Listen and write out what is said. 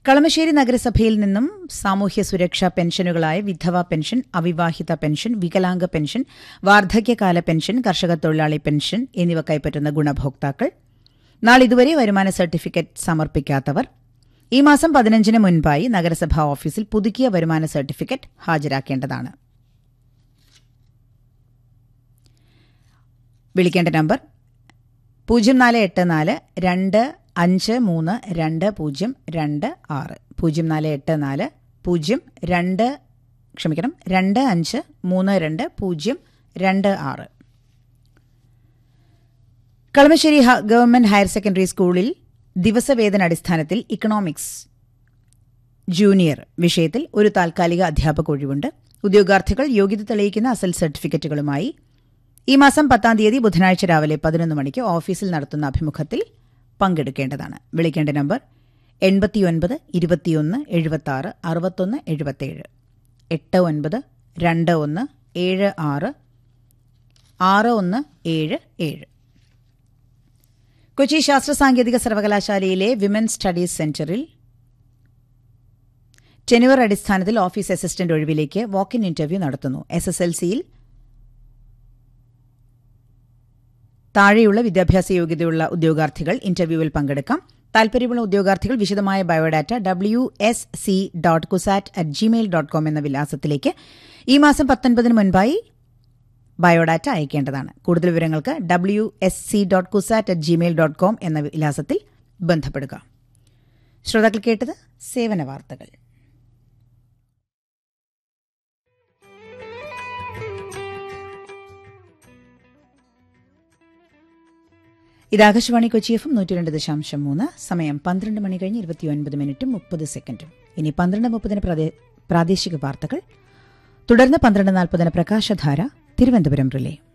കളമശ്ശേരി നഗരസഭയിൽ നിന്നും സാമൂഹ്യ സുരക്ഷാ പെൻഷനുകളായ വിധവ പെൻഷൻ അവിവാഹിത പെൻഷൻ വികലാംഗ പെൻഷൻ വാർദ്ധക്യകാല പെൻഷൻ കർഷക തൊഴിലാളി പെൻഷൻ എന്നിവ കൈപ്പറ്റുന്ന ഗുണഭോക്താക്കൾ നാളിതുവരെ വരുമാന സർട്ടിഫിക്കറ്റ് സമർപ്പിക്കാത്തവർ ഈ മാസം പതിനഞ്ചിന് മുൻപായി നഗരസഭാ ഓഫീസിൽ പുതുക്കിയ വരുമാന സർട്ടിഫിക്കറ്റ് ഹാജരാക്കേണ്ടതാണ് വിളിക്കേണ്ട നമ്പർ പൂജ്യം നാല് എട്ട് നാല് രണ്ട് അഞ്ച് മൂന്ന് രണ്ട് പൂജ്യം രണ്ട് ആറ് പൂജ്യം നാല് എട്ട് നാല് പൂജ്യം രണ്ട് ക്ഷമിക്കണം രണ്ട് അഞ്ച് മൂന്ന് രണ്ട് പൂജ്യം രണ്ട് ആറ് കളമശ്ശേരി ഹ- ഗവൺമെന്റ് ഹയർ സെക്കൻഡറി സ്കൂളിൽ ദിവസവേതന അടിസ്ഥാനത്തിൽ ഇക്കണോമിക്സ് ജൂനിയർ വിഷയത്തിൽ ഒരു താൽക്കാലിക അധ്യാപക ഒഴിവുണ്ട് ഉദ്യോഗാർത്ഥികൾ യോഗ്യത തെളിയിക്കുന്ന അസൽ സർട്ടിഫിക്കറ്റുകളുമായി ഈ മാസം പത്താം തീയതി ബുധനാഴ്ച രാവിലെ പതിനൊന്ന് മണിക്ക് ഓഫീസിൽ നടത്തുന്ന അഭിമുഖത്തിൽ പങ്കെടുക്കേണ്ടതാണ് വിളിക്കേണ്ട നമ്പർ എൺപത്തിയൊൻപത് ഇരുപത്തിയൊന്ന് എഴുപത്തി ആറ് അറുപത്തൊന്ന് എഴുപത്തേഴ് എട്ട് ഒൻപത് രണ്ട് ഒന്ന് ഏഴ് ആറ് ആറ് ഒന്ന് ഏഴ് ഏഴ് കൊച്ചി ശാസ്ത്ര സാങ്കേതിക സർവകലാശാലയിലെ വിമൻ സ്റ്റഡീസ് സെന്ററിൽ ടെനുവർ അടിസ്ഥാനത്തിൽ ഓഫീസ് അസിസ്റ്റന്റ് ഒഴിവിലേക്ക് വാക്ക് ഇൻ ഇന്റർവ്യൂ നടത്തുന്നു എസ് എസ് എൽ സിയിൽ താഴെയുള്ള വിദ്യാഭ്യാസ യോഗ്യതയുള്ള ഉദ്യോഗാർത്ഥികൾ ഇന്റർവ്യൂവിൽ പങ്കെടുക്കാം താൽപര്യമുള്ള ഉദ്യോഗാർത്ഥികൾ വിശദമായ biodata W S C dot CUSAT at Gmail dot com എന്ന വിലാസത്തിലേക്ക് ഈ മാസം പത്തൊൻപതിന് മുൻപായി ബയോഡാറ്റ അയക്കേണ്ടതാണ് കൂടുതൽ വിവരങ്ങൾക്ക് W S C dot CUSAT at Gmail dot com എന്ന വിലാസത്തിൽ ബന്ധപ്പെടുക ശ്രോതാക്കൾ കേട്ടത് സേവന വാർത്തകൾ ഇത് ആകാശവാണി കൊച്ചി എഫ് നൂറ്റി രണ്ട് ദശാംശം മൂന്ന് സമയം പന്ത്രണ്ട് മണി കഴിഞ്ഞ് ഇരുപത്തിയൊൻപത് മിനിറ്റും മുപ്പത് സെക്കൻഡും ഇനി പന്ത്രണ്ട് മുപ്പതിന് പ്രാദേ- പ്രാദേശിക വാർത്തകൾ തുടർന്ന് പന്ത്രണ്ട് നാൽപ്പതിന് പ്രകാശധാര തിരുവനന്തപുരം റിലേ